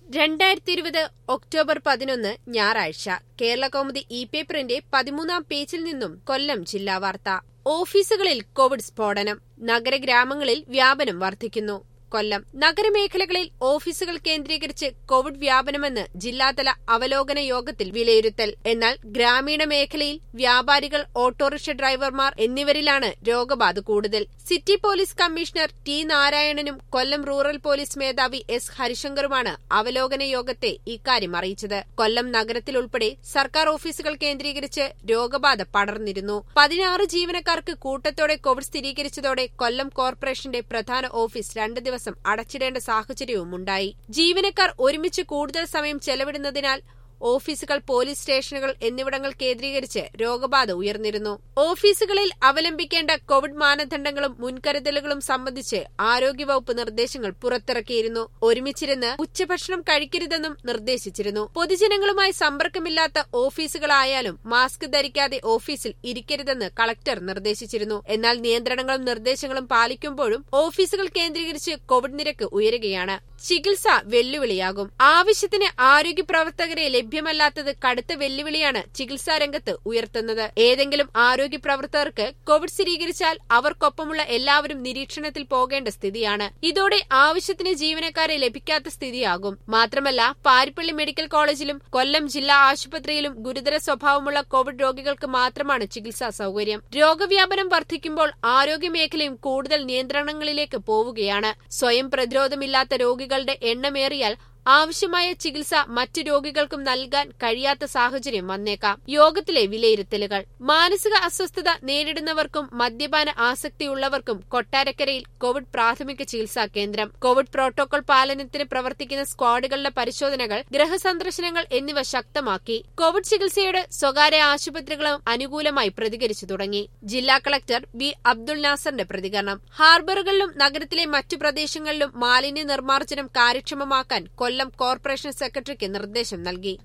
രണ്ടായിരത്തി ഇരുപത് ഒക്ടോബർ പതിനൊന്ന് ഞായറാഴ്ച കേരള കൗമുദി ഇ പേപ്പറിന്റെ പതിമൂന്നാം പേജിൽ നിന്നും കൊല്ലം ജില്ലാ വാർത്ത ഓഫീസുകളിൽ കോവിഡ് സ്ഫോടനം നഗരഗ്രാമങ്ങളിൽ വ്യാപനം വർദ്ധിക്കുന്നു കൊല്ലം നഗരമേഖലകളിൽ ഓഫീസുകൾ കേന്ദ്രീകരിച്ച് കോവിഡ് വ്യാപനമെന്ന് ജില്ലാതല അവലോകന യോഗത്തിൽ വിലയിരുത്തൽ എന്നാൽ ഗ്രാമീണ മേഖലയിൽ വ്യാപാരികൾ ഓട്ടോറിക്ഷ ഡ്രൈവർമാർ എന്നിവരിലാണ് രോഗബാധ കൂടുതൽ സിറ്റി പോലീസ് കമ്മീഷണർ ടി നാരായണനും കൊല്ലം റൂറൽ പോലീസ് മേധാവി എസ് ഹരിശങ്കറുമാണ് അവലോകന യോഗത്തെ ഇക്കാര്യം അറിയിച്ചത് കൊല്ലം നഗരത്തിലുൾപ്പെടെ സർക്കാർ ഓഫീസുകൾ കേന്ദ്രീകരിച്ച് രോഗബാധ പടർന്നിരുന്നു പതിനാറ് ജീവനക്കാർക്ക് കൂട്ടത്തോടെ കോവിഡ് സ്ഥിരീകരിച്ചതോടെ കൊല്ലം കോർപ്പറേഷന്റെ പ്രധാന ഓഫീസ് രണ്ട് ദിവസം അടച്ചിടേണ്ട സാഹചര്യവുമുണ്ടായി ജീവനക്കാർ ഒരുമിച്ച് കൂടുതൽ സമയം ചെലവിടുന്നതിനാൽ ഓഫീസുകൾ പോലീസ് സ്റ്റേഷനുകൾ എന്നിവിടങ്ങൾ കേന്ദ്രീകരിച്ച് രോഗബാധ ഉയർന്നിരുന്നു ഓഫീസുകളിൽ അവലംബിക്കേണ്ട കോവിഡ് മാനദണ്ഡങ്ങളും മുൻകരുതലുകളും സംബന്ധിച്ച് ആരോഗ്യവകുപ്പ് നിർദ്ദേശങ്ങൾ പുറത്തിറക്കിയിരുന്നു ഒരുമിച്ചിരുന്ന് ഉച്ചഭക്ഷണം കഴിക്കരുതെന്നും നിർദ്ദേശിച്ചിരുന്നു പൊതുജനങ്ങളുമായി സമ്പർക്കമില്ലാത്ത ഓഫീസുകളായാലും മാസ്ക് ധരിക്കാതെ ഓഫീസിൽ ഇരിക്കരുതെന്ന് കളക്ടർ നിർദ്ദേശിച്ചിരുന്നു എന്നാൽ നിയന്ത്രണങ്ങളും നിർദ്ദേശങ്ങളും പാലിക്കുമ്പോഴും ഓഫീസുകൾ കേന്ദ്രീകരിച്ച് കോവിഡ് നിരക്ക് ഉയരുകയാണ് ചികിത്സ വെല്ലുവിളിയാകും ആവശ്യത്തിന് ആരോഗ്യ പ്രവർത്തകരെ ലഭ്യമല്ലാത്തത് കടുത്ത വെല്ലുവിളിയാണ് ചികിത്സാ രംഗത്ത് ഉയർത്തുന്നത് ഏതെങ്കിലും ആരോഗ്യ പ്രവർത്തകർക്ക് കോവിഡ് സ്ഥിരീകരിച്ചാൽ അവർക്കൊപ്പമുള്ള എല്ലാവരും നിരീക്ഷണത്തിൽ പോകേണ്ട സ്ഥിതിയാണ് ഇതോടെ ആവശ്യത്തിന് ജീവനക്കാരെ ലഭിക്കാത്ത സ്ഥിതിയാകും മാത്രമല്ല പാരിപ്പള്ളി മെഡിക്കൽ കോളേജിലും കൊല്ലം ജില്ലാ ആശുപത്രിയിലും ഗുരുതര സ്വഭാവമുള്ള കോവിഡ് രോഗികൾക്ക് മാത്രമാണ് ചികിത്സാ സൌകര്യം രോഗവ്യാപനം വർദ്ധിക്കുമ്പോൾ ആരോഗ്യമേഖലയും കൂടുതൽ നിയന്ത്രണങ്ങളിലേക്ക് പോവുകയാണ് സ്വയം പ്രതിരോധമില്ലാത്ത രോഗികളുടെ എണ്ണമേറിയാൽ ആവശ്യമായ ചികിത്സ മറ്റു രോഗികൾക്കും നൽകാൻ കഴിയാത്ത സാഹചര്യം വന്നേക്കാം യോഗത്തിലെ വിലയിരുത്തലുകൾ മാനസിക അസ്വസ്ഥത നേരിടുന്നവർക്കും മദ്യപാന ആസക്തിയുള്ളവർക്കും കൊട്ടാരക്കരയിൽ കോവിഡ് പ്രാഥമിക ചികിത്സാ കേന്ദ്രം കോവിഡ് പ്രോട്ടോകോൾ പാലനത്തിന് പ്രവർത്തിക്കുന്ന സ്ക്വാഡുകളുടെ പരിശോധനകൾ ഗൃഹസന്ദർശനങ്ങൾ എന്നിവ ശക്തമാക്കി കോവിഡ് ചികിത്സയുടെ സ്വകാര്യ ആശുപത്രികളും അനുകൂലമായി പ്രതികരിച്ചു തുടങ്ങി ജില്ലാ കളക്ടർ ബി അബ്ദുൾ നാസറിന്റെ പ്രതികരണം ഹാർബറുകളിലും നഗരത്തിലെ മറ്റു പ്രദേശങ്ങളിലും മാലിന്യ നിർമ്മാർജ്ജനം കാര്യക്ഷമമാക്കാൻ കൊല്ലം കോർപ്പറേഷൻ സെക്രട്ടറിക്ക് നിർദ്ദേശം നൽകി